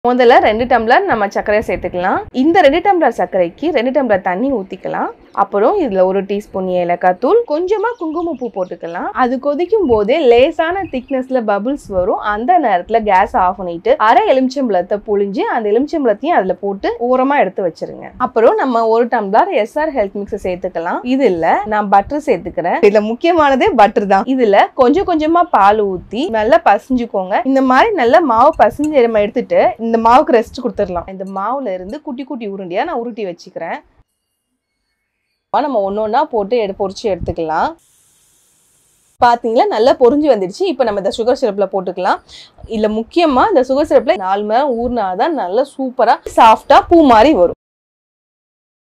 முதல்ல ரெண்டு டம்ளர் நம்ம சர்க்கரையை சேர்த்துக்கலாம் இந்த ரெண்டு டம்ளர் சர்க்கரைக்கு ரெண்டு டம்ளர் தண்ணி ஊற்றிக்கலாம் அப்புறம் இதில் ஒரு டீஸ்பூன் ஏலக்காய் தூள் கொஞ்சமாக குங்குமப்பூ போட்டுக்கலாம் அது கொதிக்கும் போதே லேசான திக்னஸில் பபிள்ஸ் வரும் அந்த நேரத்தில் கேஸ் ஆஃப் பண்ணிட்டு அரை எலுமிச்சம்பழத்தை புழிஞ்சு அந்த எலுமிச்சம்பழத்தையும் அதில் போட்டு ஓரமாக எடுத்து வச்சிருங்க அப்புறம் நம்ம ஒரு டம்ளர் எஸ்ஆர் ஹெல்த் மிக்ஸ் சேர்த்துக்கலாம் இதில் நான் பட்டர் சேர்த்துக்கிறேன் இதில் முக்கியமானதே பட்டர் தான் இதில் கொஞ்சம் கொஞ்சமாக பால் ஊற்றி நல்லா பசிஞ்சுக்கோங்க இந்த மாதிரி நல்லா மாவு பசிஞ்சு நம்ம எடுத்துட்டு இந்த மாவுக்கு ரெஸ்ட் கொடுத்துடலாம் இந்த மாவுல இருந்து குட்டி குட்டி உருண்டையா நான் உருட்டி வச்சுக்கிறேன் நம்ம ஒன்று ஒன்றா போட்டு எடு பொரிச்சு எடுத்துக்கலாம் பார்த்தீங்களா நல்லா பொரிஞ்சு வந்துடுச்சு இப்போ நம்ம இந்த சுகர் சிரப்பில் போட்டுக்கலாம் இல்லை முக்கியமாக இந்த சுகர் சிரப்பில் நாலு மணி நேரம் ஊறினா தான் நல்லா சூப்பராக சாஃப்டாக பூ மாதிரி வரும்